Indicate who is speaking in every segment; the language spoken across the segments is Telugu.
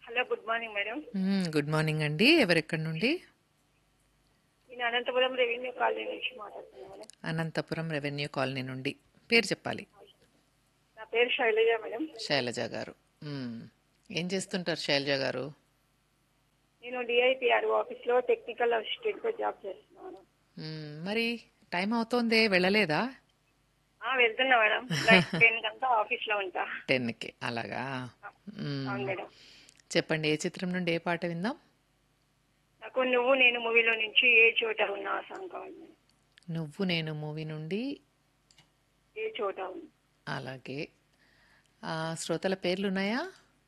Speaker 1: Hello good morning madam
Speaker 2: hmm, good morning అండి ఎవరెక్కడి నుండి
Speaker 1: నేను అనంతపురం రెవెన్యూ కాలనీ నుంచి మాట్లాడుతున్నాను మేడం
Speaker 2: అనంతపురం రెవెన్యూ కాలనీ నుండి పేరు చెప్పాలి
Speaker 1: నా పేరు శైలజ మేడం
Speaker 2: శైలజ గారు మ్మ్. ఏం చేస్తుంటారు శైలజ గారు
Speaker 1: నేను డిఐపిఆర్ ఆఫీస్లో టెక్నికల్ అసిస్టెంట్గా జాబ్ చేస్తున్నాను
Speaker 2: మ్మ్, మరి టైం అవుతోందే వెళ్ళలేదా
Speaker 1: ఆ, వెళ్తున్నా మేడం నైట్ టెన్ కంతా ఆఫీస్లో ఉంటా
Speaker 2: టెన్కి అలాగా మ్మ్.
Speaker 1: అవును మేడం
Speaker 2: చెప్పండి ఏ చిత్రం నుండి ఏ పాట విందాం
Speaker 1: నాకు నువ్వు నేను మూవీలో నుంచి ఏ చోట ఉన్నా ఆ సాంగ్ కావాలి మేడం.
Speaker 2: నువ్వు నేను మూవీ నుండి
Speaker 1: ఏ చోట ఉన్నా
Speaker 2: అలాగే ఆ, శ్రోతల పేర్లు ఉన్నాయా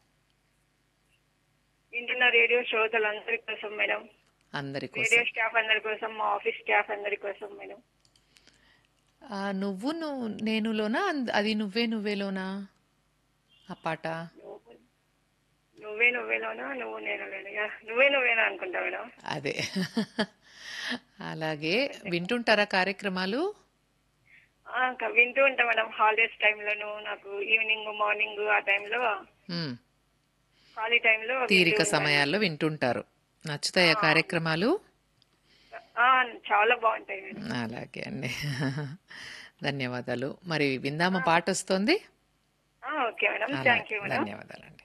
Speaker 1: వింటున్న రేడియో శ్రోతలందరి కోసం మేడం
Speaker 2: అందరి
Speaker 1: రేడియో
Speaker 2: కోసం
Speaker 1: స్టాఫ్ అందరి కోసం మా ఆఫీస్ స్టాఫ్ అందరి కోసం మేడం
Speaker 2: ఆ, నువ్వు నువ్వు నేనులోనా అంద- అది నువ్వే నువ్వేలోనా ఆ పాట
Speaker 1: నువ్వు- నువ్వే నువ్వేలోనా నువ్వు నేను లేనుగా నువ్వే నువ్వేనా అనుకుంటా మేడం
Speaker 2: అదే అలాగే వింటుంటారా కార్యక్రమాలు
Speaker 1: ఆ, ఇంకా వింటూ ఉంటా మేడం హాలిడేస్ టైంలోను నాకు ఈవినింగ్ మార్నింగ్ ఆ టైంలో
Speaker 2: మ్మ్.
Speaker 1: ఖాళీ టైంలో వింటూ
Speaker 2: తీరిక
Speaker 1: ఉంటాను.
Speaker 2: సమయాల్లో వింటుంటారు నచ్చుతాయా కార్యక్రమాలు
Speaker 1: ఆ, చాలా బాగుంటాయి మేడం
Speaker 2: అలాగే అండి ధన్యవాదాలు మరి విందామా పాట వస్తుంది
Speaker 1: ఆ, ఓకే మేడం
Speaker 2: అలా-
Speaker 1: థ్యాంక్ యూ మేడం
Speaker 2: ధన్యవాదాలండి